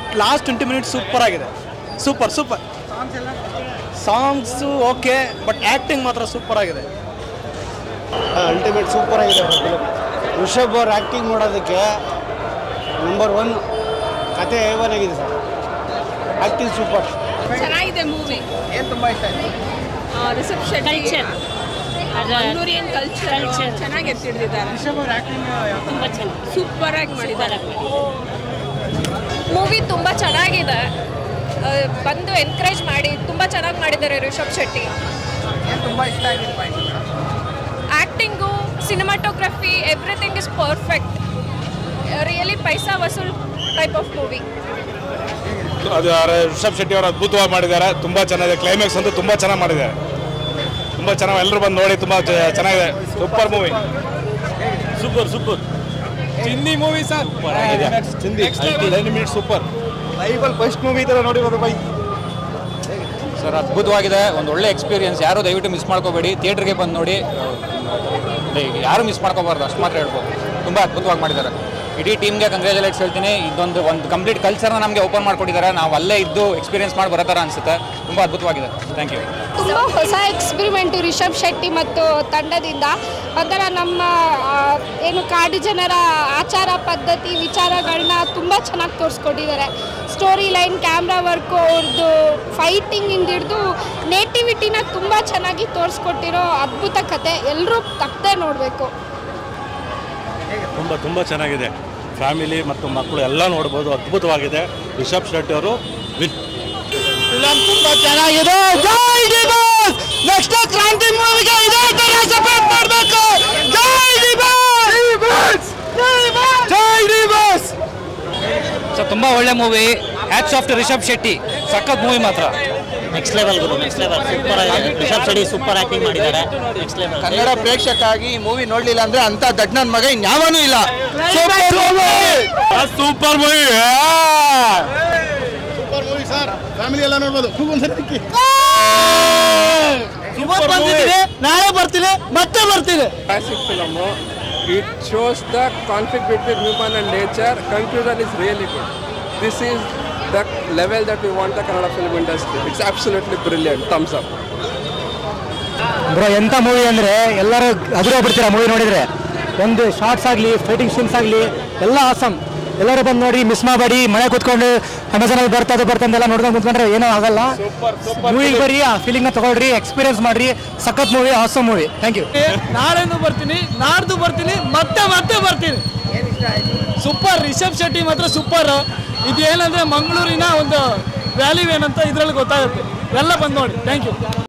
But last twenty minutes super ಆಗಿದೆ super super songs okay but acting ಮಾತ್ರ super ಆಗಿದೆ ultimate super ಆಗಿದೆ film Rishabh ಅವ್ರ ಆ್ಯಕ್ಟಿಂಗ್ ಮಾಡೋದಕ್ಕೆ ನಂಬರ್ ಒನ್ ಕತೆ ಏವನ್ ಆಗಿದೆ ಸರ್ ಆ್ಯಕ್ಟಿಂಗ್ ಸೂಪರ್ ಚೆನ್ನಾಗಿದೆ ಮೂವಿ ಏನು ತುಂಬ ಇಷ್ಟ ಆಯಿತು ರಿಷಬ್ ಶೆಟ್ಟಿ ಮಂಗಳೂರಿಯನ್ ಕಲ್ಚರ್ ಚೆನ್ನಾಗಿ ಎತ್ತಿಡ್ದಿದ್ದಾರೆ ತುಂಬ ಚೆನ್ನಾಗಿ ಸೂಪರ್ ಆಗಿ ಮಾಡಿದ್ದಾರೆ ಮೂವಿ ತುಂಬ ಚೆನ್ನಾಗಿದೆ ಆ, ಬಂದು ಎನ್ಕರೇಜ್ ಮಾಡಿ ತುಂಬ ಚೆನ್ನಾಗಿ ಮಾಡಿದ್ದಾರೆ ರಿಷಬ್ ಶೆಟ್ಟಿ ಏನು ತುಂಬ ಇಷ್ಟ ಆಗಿದ್ದು point acting cinematography everything is perfect really ಪೈಸಾ ವಸೂಲ್ ಟೈಪ್ ಆಫ್ ಮೂವಿ ಅದು ಅವ್ರ ರಿಷಬ್ ಶೆಟ್ಟಿ ಅವರು ಅದ್ಭುತವಾಗಿ ಮಾಡಿದ್ದಾರೆ ತುಂಬ ಚೆನ್ನಾಗಿದೆ ಕ್ಲೈಮ್ಯಾಕ್ಸ್ ಅಂತೂ ತುಂಬ ಚೆನ್ನಾಗಿ ಮಾಡಿದ್ದಾರೆ ತುಂಬ ಚೆನ್ನಾಗಿ ಎಲ್ಲರೂ ಬಂದು ನೋಡಿ ತುಂಬ ಚ- ಚೆನ್ನಾಗಿದೆ ಸೂಪರ್ ಮೂವಿ ಸೂಪರ್ ಸೂಪರ್ ಚಿಂದಿ ಮೂವಿ ಸರ್ ಚಿಂದಿ ಮಿನಿಟ್ ಸೂಪರ್ ಲೈವಲ್ಲಿ ಫಸ್ಟ್ ಮೂವಿ ಥರ ನೋಡಿರೋದು ಬೈ ಸರ್ ಅದ್ಭುತವಾಗಿದೆ ಒಂದು ಒಳ್ಳೆ ಎಕ್ಸ್ಪೀರಿಯನ್ಸ್ ಯಾರು ದಯವಿಟ್ಟು ಮಿಸ್ ಮಾಡ್ಕೋಬೇಡಿ ಥಿಯೇಟ್ರಿಗೆ ಬಂದು ನೋಡಿ ಯಾರು ಮಿಸ್ ಮಾಡ್ಕೋಬಾರ್ದು ಅಷ್ಟು ಮಾತ್ರ ಹೇಳ್ಬೋದು ತುಂಬ ಅದ್ಭುತವಾಗಿ ಮಾಡಿದ್ದಾರೆ ಇಡೀ ಟೀಮ್ಗೆ ಕಂಗ್ರ್ಯಾಚುಲೇಟ್ಸ್ ಹೇಳ್ತೀನಿ ಇದೊಂದು ಒಂದು ಕಂಪ್ಲೀಟ್ ಕಲ್ಚರ್ನ ನಮಗೆ ಓಪನ್ ಮಾಡಿಕೊಟ್ಟಿದ್ದಾರೆ ನಾವು ಅಲ್ಲೇ ಇದ್ದು ಎಕ್ಸ್ಪೀರಿಯನ್ಸ್ ಮಾಡಿ ಬರೋ ಥರ ಅನಿಸುತ್ತೆ ತುಂಬ ಅದ್ಭುತವಾಗಿದೆ ಥ್ಯಾಂಕ್ ಯು ತುಂಬ ಹೊಸ ಎಕ್ಸ್ಪಿರಿಮೆಂಟ್ ರಿಷಬ್ ಶೆಟ್ಟಿ ಮತ್ತು ತಂಡದಿಂದ ಒಂಥರ ನಮ್ಮ ಆ, ಏನು ಕಾಡು ಜನರ ಆಚಾರ ಪದ್ಧತಿ ವಿಚಾರಗಳನ್ನ ತುಂಬ ಚೆನ್ನಾಗಿ ತೋರಿಸ್ಕೊಟ್ಟಿದ್ದಾರೆ ಸ್ಟೋರಿ ಲೈನ್ ಕ್ಯಾಮ್ರಾ ವರ್ಕು ಅವ್ರದ್ದು ಫೈಟಿಂಗಿಂದ ಹಿಡಿದು ನೇಟಿವಿಟಿನ ತುಂಬ ಚೆನ್ನಾಗಿ ತೋರಿಸ್ಕೊಟ್ಟಿರೋ ಅದ್ಭುತ ಕತೆ ಎಲ್ಲರೂ ತಪ್ಪದೆ ನೋಡಬೇಕು ತುಂಬ ತುಂಬ ಚೆನ್ನಾಗಿದೆ ಫ್ಯಾಮಿಲಿ ಮತ್ತು ಮಕ್ಕಳು ಎಲ್ಲ ನೋಡ್ಬೋದು ಅದ್ಭುತವಾಗಿದೆ ರಿಷಬ್ ಶೆಟ್ಟಿ ಅವರು ವಿನ್ ಫಿಲಮ್ ತುಂಬ ಚೆನ್ನಾಗಿದೆ ಜೈ ಡಿಬಾಸ್ ನೆಕ್ಸ್ಟ್ ಕ್ರಾಂತಿ ಮೂವಿಗೆ ಇದೇ ತರ ಸಪೋರ್ಟ್ ಮಾಡಬೇಕು ಜೈ ಡಿಬಾಸ್ ಜೈ ಡಿಬಾಸ್ ಸೊ ತುಂಬ ಒಳ್ಳೆ movie hats off to Rishabh Shetty ಸಖತ್ ಮೂವಿ ಮಾತ್ರ ನೆಕ್ಸ್ಟ್ ಲೆವೆಲ್ ಗುರು ನೆಕ್ಸ್ಟ್ ಲೆವೆಲ್ ಸೂಪರ್ ಆಗಿದೆ ರಿಷಬ್ ಶೆಟ್ಟಿ ಸೂಪರ್ ಆಕ್ಟಿಂಗ್ ಮಾಡಿದ್ದಾರೆ ನೆಕ್ಸ್ಟ್ ಲೆವೆಲ್ ಕನ್ನಡ ಪ್ರೇಕ್ಷಕಾಗಿ ಈ ಮೂವಿ ನೋಡ್ಲಿಲ್ಲ ಅಂದ್ರೆ ಅಂತ ದಡ್ ನನ್ನ ಮಗ ಇನ್ಯಾವನೂ ಇಲ್ಲ super super movie super movie sir family ಎಲ್ಲ ನೋಡ್ಬೋದು ನಾಳೆ ಬರ್ತೀನಿ ಮತ್ತೆ ಬರ್ತೀನಿ classic film. It shows the conflict between human and nature. Conclusion is really good. This is the level that we want the Kannada film industry. It's absolutely brilliant. Thumbs up. Bro ಎಂಥ movie ಅಂದರೆ ಎಲ್ಲರೂ ಅದುರೇ ಬಿಡ್ತೀರಾ movie ನೋಡಿದರೆ ಒಂದು shorts ಆಗಲಿ fighting scenes ಆಗಲಿ ಎಲ್ಲ awesome ಎಲ್ಲರೂ ಬಂದು ನೋಡಿ ಮಿಸ್ ಮಾಡಬೇಡಿ ಮನೆ ಕೂತ್ಕೊಂಡು ಅಮೆಝಾನಲ್ಲಿ ಬರ್ತದೆ ಬರ್ತದೆ ಎಲ್ಲ ನೋಡ್ಕೊಂಡು ಕೂತ್ಕೊಂಡ್ರೆ ಏನೂ ಆಗಲ್ಲ ಮೂವಿಗೆ ಬರ್ರಿ ಆ ಫೀಲಿಂಗ್ನ ತಗೊಳ್ರಿ ಎಕ್ಸ್ಪೀರಿಯನ್ಸ್ ಮಾಡ್ರಿ ಸಖತ್ movie awesome movie thank you ನಾಳೆನೂ ಬರ್ತೀನಿ ನಾಡ್ದು ಬರ್ತೀನಿ ಮತ್ತೆ ಮತ್ತೆ ಬರ್ತೀನಿ ಸೂಪರ್ ರಿಷಬ್ ಶೆಟ್ಟಿ ಮಾತ್ರ ಸೂಪರ್ ಇದೇನಂದ್ರೆ ಮಂಗಳೂರಿನ ಒಂದು ವ್ಯಾಲ್ಯೂ ಏನಂತ ಇದರಲ್ಲಿ ಗೊತ್ತಾಗುತ್ತೆ ಎಲ್ಲ ಬಂದು ನೋಡಿ ಥ್ಯಾಂಕ್ ಯು